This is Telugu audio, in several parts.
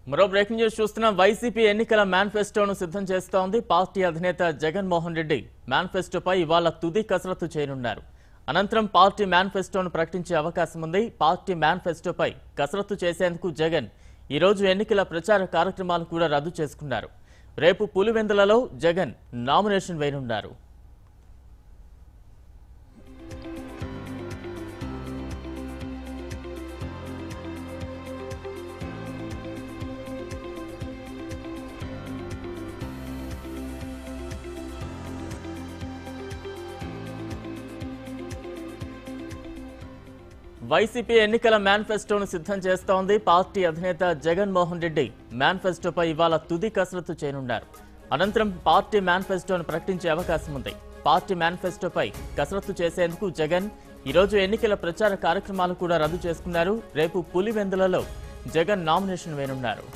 మరో బ్రేకింగ్ న్యూస్ చూస్తున్నాం వైసీపీ ఎన్నికల మేనిఫెస్టోను సిద్ధం చేస్తోంది పార్టీ అధినేత జగన్మోహన్ రెడ్డి మేనిఫెస్టోపై ఇవాళ తుది కసరత్తు చేయనున్నారు అనంతరం పార్టీ మేనిఫెస్టోను ప్రకటించే అవకాశం ఉంది పార్టీ మేనిఫెస్టోపై కసరత్తు చేసేందుకు జగన్ ఈ రోజు ఎన్నికల ప్రచార కార్యక్రమాలు కూడా రద్దు చేసుకున్నారు రేపు పులివెందులలో జగన్ నామినేషన్ వేయనున్నారు వైసీపీ ఎన్నికల మేనిఫెస్టోను సిద్ధం చేస్తోంది పార్టీ అధినేత జగన్మోహన్ రెడ్డి మేనిఫెస్టోపై ఇవాళ తుది కసరత్తు చేయనున్నారు అనంతరం పార్టీ మేనిఫెస్టోను ప్రకటించే అవకాశం ఉంది పార్టీ మేనిఫెస్టోపై కసరత్తు చేసేందుకు జగన్ ఈరోజు ఎన్నికల ప్రచార కార్యక్రమాలు కూడా రద్దు చేసుకున్నారు రేపు పులివెందులలో జగన్ నామినేషన్ వేయనున్నారు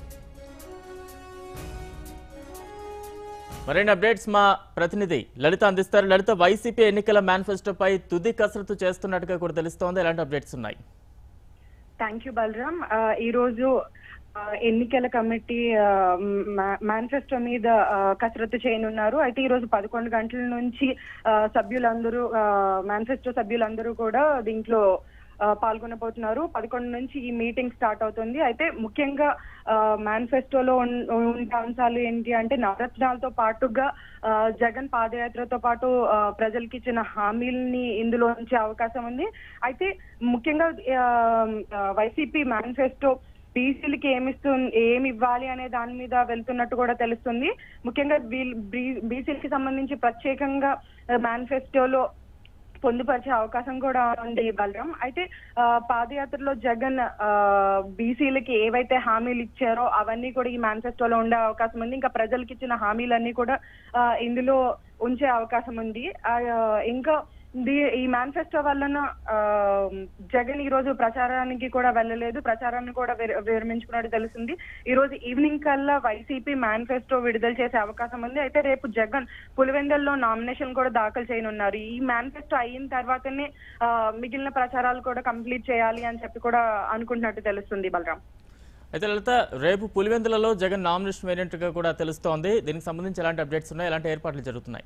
మరిన్ని అప్డేట్స్ మా ప్రతినిధి లలిత అందిస్తారు లలిత వైసీపీ ఎన్నికల మేనిఫెస్టోపై తుది కసరత్తు చేస్తున్నట్టుగా కూడా తెలుస్తోంది ఎలాంటి అప్డేట్స్ ఉన్నాయి థ్యాంక్ యూ బలరామ్ ఆ, ఈ రోజు ఆ, ఎన్నికల కమిటీ మేనిఫెస్టో మీద ఆ, కసరత్తు చేయనున్నారు అయితే ఈ రోజు పదకొండు గంటల నుంచి ఆ, సభ్యులందరూ మేనిఫెస్టో సభ్యులందరూ కూడా దీంట్లో ఆ, పాల్గొనబోతున్నారు పదకొండు నుంచి ఈ మీటింగ్ స్టార్ట్ అవుతుంది అయితే ముఖ్యంగా మేనిఫెస్టోలో ఉండే అంశాలు ఏంటి అంటే నవరత్నాలతో పాటుగా ఆ, జగన్ పాదయాత్రతో పాటు ఆ, ప్రజలకి ఇచ్చిన హామీల్ని ఇందులో ఉంచే అవకాశం ఉంది అయితే ముఖ్యంగా ఆ, ఆ, వైసీపీ మేనిఫెస్టో బీసీలకి ఏమిస్తు ఏమి ఇవ్వాలి అనే దాని మీద వెళ్తున్నట్టు కూడా తెలుస్తుంది ముఖ్యంగా బీసీలకి సంబంధించి ప్రత్యేకంగా మేనిఫెస్టోలో పొందుపరిచే అవకాశం కూడా ఉంది బలరాం అయితే ఆ, పాదయాత్రలో జగన్ ఆ, బీసీలకి ఏవైతే హామీలు ఇచ్చారో అవన్నీ కూడా ఈ మేనిఫెస్టోలో ఉండే అవకాశం ఉంది ఇంకా ప్రజలకు ఇచ్చిన హామీలన్నీ కూడా ఆ, ఇందులో ఉంచే అవకాశం ఉంది ఆ, ఇంకా దీ- ఈ మేనిఫెస్టో వలన ఆ, జగన్ ఈ రోజు ప్రచారానికి కూడా వెళ్ళలేదు ప్రచారాన్ని కూడా విర- విరమించుకున్నట్టు తెలుస్తుంది ఈ రోజు ఈవినింగ్ కల్లా వైసీపీ మేనిఫెస్టో విడుదల చేసే అవకాశం ఉంది అయితే రేపు జగన్ పులివెందల్లో నామినేషన్ కూడా దాఖలు చేయనున్నారు ఈ మేనిఫెస్టో అయిన తర్వాతనే ఆ, మిగిలిన ప్రచారాలు కూడా కంప్లీట్ చేయాలి అని చెప్పి కూడా అనుకుంటున్నట్టు తెలుస్తుంది బలరాం అయితే లలిత రేపు పులివెందులలో జగన్ నామినేషన్ వేరినట్టుగా కూడా తెలుస్తోంది దీనికి సంబంధించి ఎలాంటి అప్డేట్స్ ఉన్నాయి ఎలాంటి ఏర్పాట్లు జరుగుతున్నాయి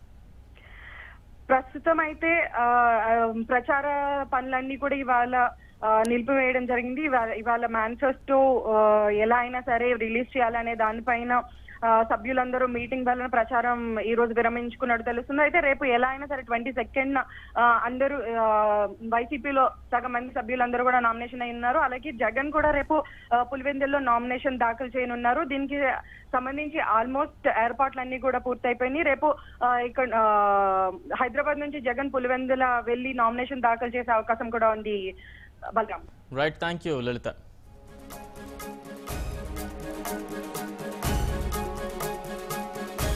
ప్రస్తుతం అయితే ఆ, ఆ, ప్రచార పనులన్నీ కూడా ఇవాళ ఆ, నిలిపివేయడం జరిగింది ఇవాళ ఇవాళ మేనిఫెస్టో ఎలా అయినా సరే రిలీజ్ చేయాలనే దానిపైన ఆ, సభ్యులందరూ మీటింగ్ వలన ప్రచారం ఈ రోజు విరమించుకున్నట్టు తెలుస్తుంది అయితే రేపు ఎలా అయినా సరే ట్వంటీ సెకండ్ అందరూ ఆ, వైసీపీలో సగం మంది సభ్యులందరూ కూడా నామినేషన్ అయి ఉన్నారు అలాగే జగన్ కూడా రేపు ఆ, పులివెందుల్లో నామినేషన్ దాఖలు చేయనున్నారు దీనికి సంబంధించి ఆల్మోస్ట్ ఏర్పాట్లన్నీ కూడా పూర్తయిపోయినాయి రేపు ఆ, ఇక్కడ ఆ, హైదరాబాద్ నుంచి జగన్ పులివెందుల వెళ్లి నామినేషన్ దాఖలు చేసే అవకాశం కూడా ఉంది Balaram right thank you Lalitha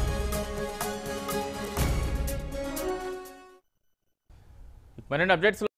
మరిన్ని అప్డేట్స్